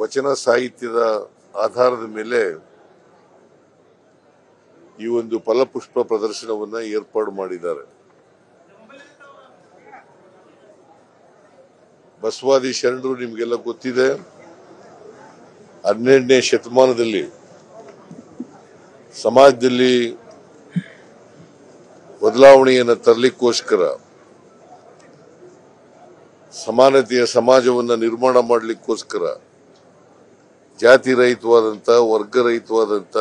ವಚನ ಸಾಹಿತ್ಯದ ಆಧಾರದ ಮೇಲೆ ಈ ಒಂದು ಫಲಪುಷ್ಪ ಪ್ರದರ್ಶನವನ್ನ ಏರ್ಪಾಡು ಮಾಡಿದ್ದಾರೆ ಬಸವಾದಿ ಶರಣರು ನಿಮಗೆಲ್ಲ ಗೊತ್ತಿದೆ ಹನ್ನೆರಡನೇ ಶತಮಾನದಲ್ಲಿ ಸಮಾಜದಲ್ಲಿ ಬದಲಾವಣೆಯನ್ನು ತರಲಿಕ್ಕೋಸ್ಕರ ಸಮಾನತೆಯ ಸಮಾಜವನ್ನ ನಿರ್ಮಾಣ ಮಾಡಲಿಕ್ಕೋಸ್ಕರ ಜಾತಿ ರಹಿತವಾದಂತ ವರ್ಗ ರಹಿತವಾದಂತ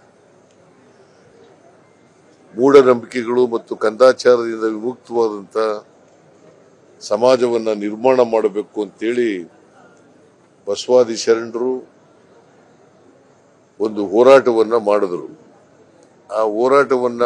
ಮೂಢನಂಬಿಕೆಗಳು ಮತ್ತು ಕಂದಾಚಾರದಿಂದ ವಿಮುಕ್ತವಾದಂತ ಸಮಾಜವನ್ನ ನಿರ್ಮಾಣ ಮಾಡಬೇಕು ಅಂತೇಳಿ ಬಸವಾದಿ ಶರಣರು ಒಂದು ಹೋರಾಟವನ್ನ ಮಾಡಿದ್ರು ಆ ಹೋರಾಟವನ್ನ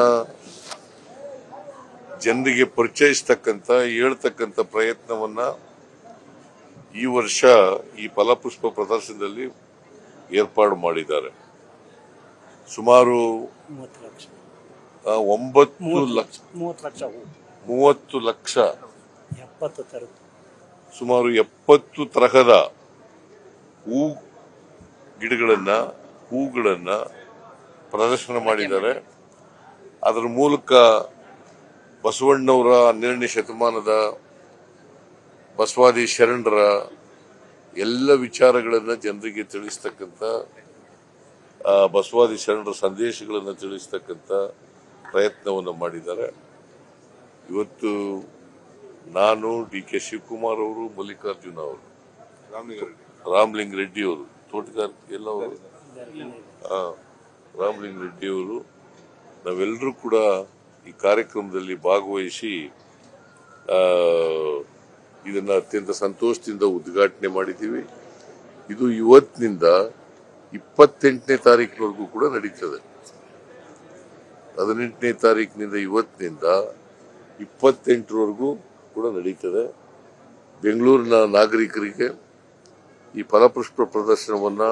ಜನರಿಗೆ ಪರಿಚಯಿಸ್ತಕ್ಕಂತ ಹೇಳ್ತಕ್ಕಂತ ಪ್ರಯತ್ನವನ್ನ ಈ ವರ್ಷ ಈ ಫಲಪುಷ್ಪ ಪ್ರದರ್ಶನದಲ್ಲಿ ಏರ್ಪಾಡು ಮಾಡಿದ್ದಾರೆ ಸುಮಾರು ಮೂವತ್ತು ಲಕ್ಷ ಆ, ಒಂಬತ್ತು ಮೂವತ್ತು ಲಕ್ಷ ಲಕ್ಷ ಮೂವತ್ತು ಲಕ್ಷ ಹೂ ಮೂವತ್ತು ಲಕ್ಷ ಎಪ್ಪತ್ತು ಥರದ್ದು ಸುಮಾರು ಎಪ್ಪತ್ತು ತರಹದ ಹೂ ಗಿಡಗಳನ್ನ ಹೂಗಳನ್ನ ಪ್ರದರ್ಶನ ಮಾಡಿದ್ದಾರೆ ಅದರ ಮೂಲಕ ಬಸವಣ್ಣವರ ಹನ್ನೆರಡನೇ ಶತಮಾನದ ಬಸವಾದಿ ಶರಣರ ಎಲ್ಲ ವಿಚಾರಗಳನ್ನ ಜನರಿಗೆ ತಿಳಿಸ್ತಕ್ಕಂಥ ಆ, ಬಸವಾದಿ ಶರಣರ ಸಂದೇಶಗಳನ್ನು ತಿಳಿಸ್ತಕ್ಕಂಥ ಪ್ರಯತ್ನವನ್ನು ಮಾಡಿದ್ದಾರೆ ಇವತ್ತು ನಾನು ಡಿ ಕೆ ಶಿವಕುಮಾರ್ ಅವರು ಮಲ್ಲಿಕಾರ್ಜುನ ಅವರು ರಾಮಲಿಂಗ ರೆಡ್ಡಿ ಅವರು ತೋಟಗಾರಿಕೆ ಎಲ್ಲ ಅವರು ಆ, ರಾಮಲಿಂಗ ರೆಡ್ಡಿ ಅವರು ನಾವೆಲ್ಲರೂ ಕೂಡ ಈ ಕಾರ್ಯಕ್ರಮದಲ್ಲಿ ಭಾಗವಹಿಸಿ ಆ, ಇದನ್ನ ಅತ್ಯಂತ ಸಂತೋಷದಿಂದ ಉದ್ಘಾಟನೆ ಮಾಡಿದ್ದೀವಿ ಇದು ಇವತ್ತಿನಿಂದ ಇಪ್ಪತ್ತೆಂಟನೇ ತಾರೀಕಿನವರೆಗೂ ಕೂಡ ನಡೀತದೆ ಹದಿನೆಂಟನೇ ತಾರೀಕಿನಿಂದ ಇವತ್ತಿನಿಂದ ಇಪ್ಪತ್ತೆಂಟರವರೆಗೂ ಕೂಡ ನಡೀತದೆ ಬೆಂಗಳೂರಿನ ನಾಗರಿಕರಿಗೆ ಈ ಫಲಪುಷ್ಪ ಪ್ರದರ್ಶನವನ್ನ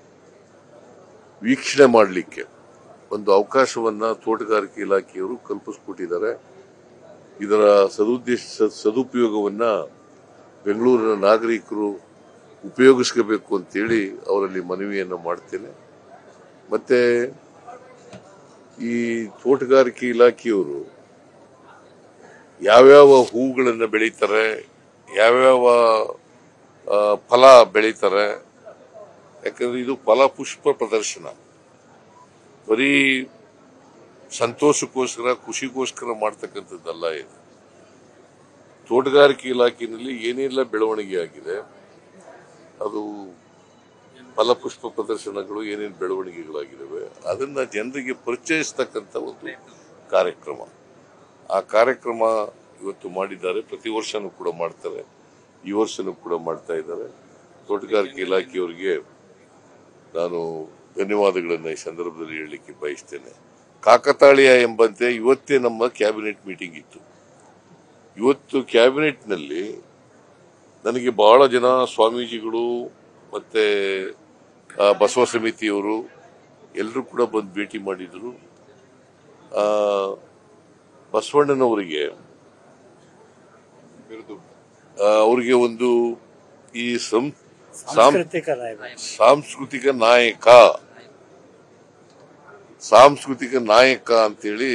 ವೀಕ್ಷಣೆ ಮಾಡಲಿಕ್ಕೆ ಒಂದು ಅವಕಾಶವನ್ನ ತೋಟಗಾರಿಕೆ ಇಲಾಖೆಯವರು ಕಲ್ಪಿಸ್ಕೊಟ್ಟಿದ್ದಾರೆ ಇದರ ಸದುದ್ದೇಶ ಸದುಪಯೋಗವನ್ನ ಬೆಂಗಳೂರಿನ ನಾಗರಿಕರು ಉಪಯೋಗಿಸ್ಕೋಬೇಕು ಅಂತೇಳಿ ಅವರಲ್ಲಿ ಮನವಿಯನ್ನು ಮಾಡ್ತೇನೆ ಮತ್ತೆ ಈ ತೋಟಗಾರಿಕೆ ಇಲಾಖೆಯವರು ಯಾವ್ಯಾವ ಹೂಗಳನ್ನ ಬೆಳೀತಾರೆ ಯಾವ್ಯಾವ ಆ, ಫಲ ಬೆಳೀತಾರೆ ಯಾಕಂದ್ರೆ ಇದು ಫಲಪುಷ್ಪ ಪ್ರದರ್ಶನ ಬರೀ ಸಂತೋಷಕ್ಕೋಸ್ಕರ ಖುಷಿಗೋಸ್ಕರ ಮಾಡ್ತಕ್ಕಂಥದ್ದಲ್ಲ ಇದು ತೋಟಗಾರಿಕೆ ಇಲಾಖೆಯಲ್ಲಿ ಏನೆಲ್ಲ ಬೆಳವಣಿಗೆ ಆಗಿದೆ ಅದು ಫಲಪುಷ್ಪ ಪ್ರದರ್ಶನಗಳು ಏನೇನು ಬೆಳವಣಿಗೆಗಳಾಗಿದ್ದಾವೆ ಅದನ್ನ ಜನರಿಗೆ ಪರಿಚಯಿಸ್ತಕ್ಕಂಥ ಒಂದು ಕಾರ್ಯಕ್ರಮ ಆ ಕಾರ್ಯಕ್ರಮ ಇವತ್ತು ಮಾಡಿದ್ದಾರೆ ಪ್ರತಿ ವರ್ಷನೂ ಕೂಡ ಮಾಡ್ತಾರೆ ಈ ವರ್ಷನೂ ಕೂಡ ಮಾಡ್ತಾ ಇದ್ದಾರೆ ತೋಟಗಾರಿಕೆ ಇಲಾಖೆಯವರಿಗೆ ನಾನು ಧನ್ಯವಾದಗಳನ್ನು ಈ ಸಂದರ್ಭದಲ್ಲಿ ಹೇಳಲಿಕ್ಕೆ ಬಯಸ್ತೇನೆ ಕಾಕತಾಳೀಯ ಎಂಬಂತೆ ಇವತ್ತೇ ನಮ್ಮ ಕ್ಯಾಬಿನೆಟ್ ಮೀಟಿಂಗ್ ಇತ್ತು ಇವತ್ತು ಕ್ಯಾಬಿನೆಟ್ನಲ್ಲಿ ನನಗೆ ಬಹಳ ಜನ ಸ್ವಾಮೀಜಿಗಳು ಮತ್ತೆ ಆ, ಬಸವ ಸಮಿತಿಯವರು ಎಲ್ಲರೂ ಕೂಡ ಬಂದು ಭೇಟಿ ಮಾಡಿದ್ರು ಆ, ಬಸವಣ್ಣನವರಿಗೆ ಆ, ಅವರಿಗೆ ಒಂದು ಈ ಸಂ ಸಾಂ ಸಾಂಸ್ಕೃತಿಕ ರಾಯಭಾರಿ ಸಾಂಸ್ಕೃತಿಕ ನಾಯಕ ಸಾಂಸ್ಕೃತಿಕ ನಾಯಕ ಅಂತೇಳಿ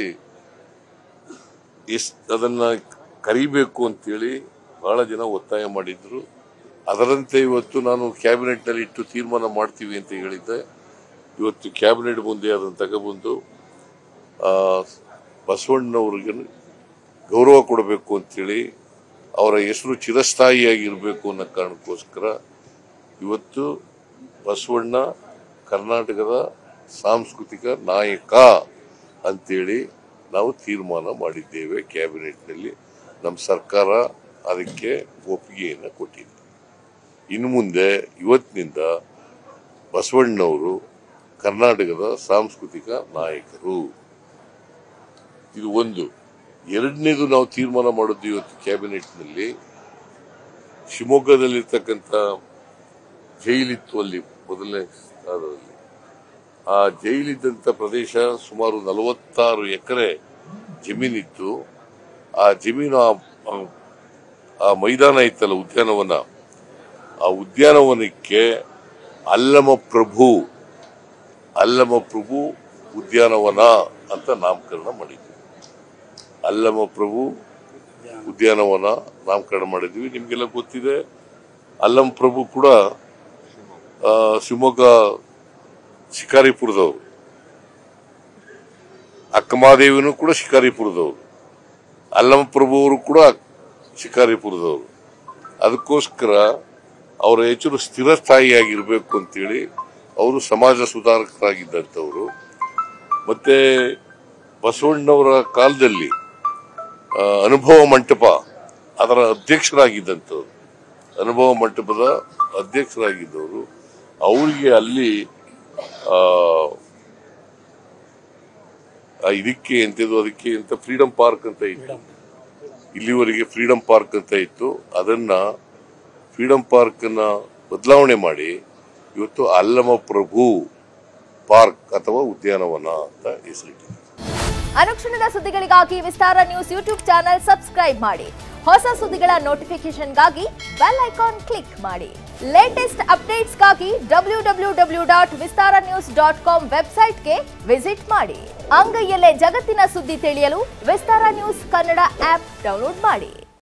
ಎಸ್ ಅದನ್ನ ಕರಿಬೇಕು ಅಂತೇಳಿ ಬಹಳ ಜನ ಒತ್ತಾಯ ಮಾಡಿದ್ರು ಅದರಂತೆ ಇವತ್ತು ನಾನು ಕ್ಯಾಬಿನೆಟ್ ನಲ್ಲಿ ಇಟ್ಟು ತೀರ್ಮಾನ ಮಾಡ್ತೀವಿ ಅಂತ ಹೇಳಿದ್ದೆ ಇವತ್ತು ಕ್ಯಾಬಿನೆಟ್ ಮುಂದೆ ಅದನ್ನು ತಗೊಬಂದು ಆ, ಬಸವಣ್ಣನವ್ರಿಗೆ ಗೌರವ ಕೊಡಬೇಕು ಅಂತೇಳಿ ಅವರ ಹೆಸರು ಚಿರಸ್ಥಾಯಿಯಾಗಿರ್ಬೇಕು ಅನ್ನೋ ಕಾರಣಕ್ಕೋಸ್ಕರ ಇವತ್ತು ಬಸವಣ್ಣ ಕರ್ನಾಟಕದ ಸಾಂಸ್ಕೃತಿಕ ನಾಯಕ ಅಂತೇಳಿ ನಾವು ತೀರ್ಮಾನ ಮಾಡಿದ್ದೇವೆ ಕ್ಯಾಬಿನೆಟ್ನಲ್ಲಿ ನಮ್ಮ ಸರ್ಕಾರ ಅದಕ್ಕೆ ಒಪ್ಪಿಗೆಯನ್ನು ಕೊಟ್ಟಿದೆ ಇನ್ನು ಮುಂದೆ ಇವತ್ತಿನಿಂದ ಬಸವಣ್ಣನವರು ಕರ್ನಾಟಕದ ಸಾಂಸ್ಕೃತಿಕ ನಾಯಕರು ಇದು ಒಂದು ಎರಡನೇದು ನಾವು ತೀರ್ಮಾನ ಮಾಡಿದ್ದು ಇವತ್ತು ಕ್ಯಾಬಿನೆಟ್ನಲ್ಲಿ ಶಿವಮೊಗ್ಗದಲ್ಲಿರ್ತಕ್ಕಂಥ ಜೈಲಿತ್ತು ಅಲ್ಲಿ ಮೊದಲನೇ ಸ್ಥಾನದಲ್ಲಿ ಆ ಜೈಲಿದ್ದಂಥ ಪ್ರದೇಶ ಸುಮಾರು ನಲವತ್ತಾರು ಎಕರೆ ಜಮೀನಿತ್ತು ಆ ಜಮೀನು ಆ- ಆ- ಆ ಮೈದಾನ ಇತ್ತಲ್ಲ ಉದ್ಯಾನವನ ಆ ಉದ್ಯಾನವನಕ್ಕೆ ಅಲ್ಲಮ ಪ್ರಭು ಅಲ್ಲಮ ಪ್ರಭು ಉದ್ಯಾನವನ ಅಂತ ನಾಮಕರಣ ಮಾಡಿದ್ವಿ ಅಲ್ಲಮ ಪ್ರಭು ಉದ್ಯಾನವನ ನಾಮಕರಣ ಮಾಡಿದ್ವಿ ನಿಮ್ಗೆಲ್ಲ ಗೊತ್ತಿದೆ ಅಲ್ಲಂ ಪ್ರಭು ಕೂಡ ಆ, ಶಿವಮೊಗ್ಗ ಶಿಕಾರಿಪುರದವರು ಅಕ್ಕಮಾದೇವಿನೂ ಕೂಡ ಶಿಕಾರಿಪುರದವರು ಅಲ್ಲಮ ಪ್ರಭು ಅವರು ಕೂಡ ಶಿಕಾರಿಪುರದವರು ಅದಕ್ಕೋಸ್ಕರ ಅವರ ಹೆಚ್ಚು ಸ್ಥಿರಸ್ಥಾಯಿಯಾಗಿರ್ಬೇಕು ಅಂತೇಳಿ ಅವರು ಸಮಾಜ ಸುಧಾರಕರಾಗಿದ್ದಂಥವ್ರು ಮತ್ತೆ ಬಸವಣ್ಣವರ ಕಾಲದಲ್ಲಿ ಆ, ಅನುಭವ ಮಂಟಪ ಅದರ ಅಧ್ಯಕ್ಷರಾಗಿದ್ದಂಥವ್ರು ಅನುಭವ ಮಂಟಪದ ಅಧ್ಯಕ್ಷರಾಗಿದ್ದವರು ಅವರಿಗೆ ಅಲ್ಲಿ ಆ, ಆ ಇದಕ್ಕೆ ಎಂತದು ಅದಕ್ಕೆ ಅಂತ ಫ್ರೀಡಂ ಪಾರ್ಕ್ ಅಂತ ಇತ್ತು ಇಲ್ಲಿವರೆಗೆ ಫ್ರೀಡಂ ಪಾರ್ಕ್ ಅಂತ ಇತ್ತು ಅದನ್ನ ಫ್ರೀಡಂ ಪಾರ್ಕ್ ನ ಬದಲಾವಣೆ ಮಾಡಿ ಇವತ್ತು ಅಲ್ಲಮ ಪ್ರಭು ಪಾರ್ಕ್ ಅಥವಾ ಉದ್ಯಾನವನ ಅಂತ ಹೆಸರಿಟ್ಟಿದೆ ಅನುಕ್ಷಣದ ಸುದ್ದಿಗಳಿಗಾಗಿ Vistara news YouTube channel subscribe ಮಾಡಿ ಹೊಸ ಸುದ್ದಿಗಳ ನೋಟಿಫಿಕೇಶನ್ಗಾಗಿ ಬೆಲ್ ಐಕಾನ್ ಕ್ಲಿಕ್ ಮಾಡಿ ಲೇಟೆಸ್ಟ್ ಅಪ್ಡೇಟ್ಸ್ಗಾಗಿ W W W dot Vistara news dot com ವೆಬ್ಸೈಟ್ಗೆ ವಿಸಿಟ್ ಮಾಡಿ ಅಂಗೈಯಲ್ಲೇ ಜಗತ್ತಿನ ಸುದ್ದಿ ತಿಳಿಯಲು Vistara news Kannada app download ಮಾಡಿ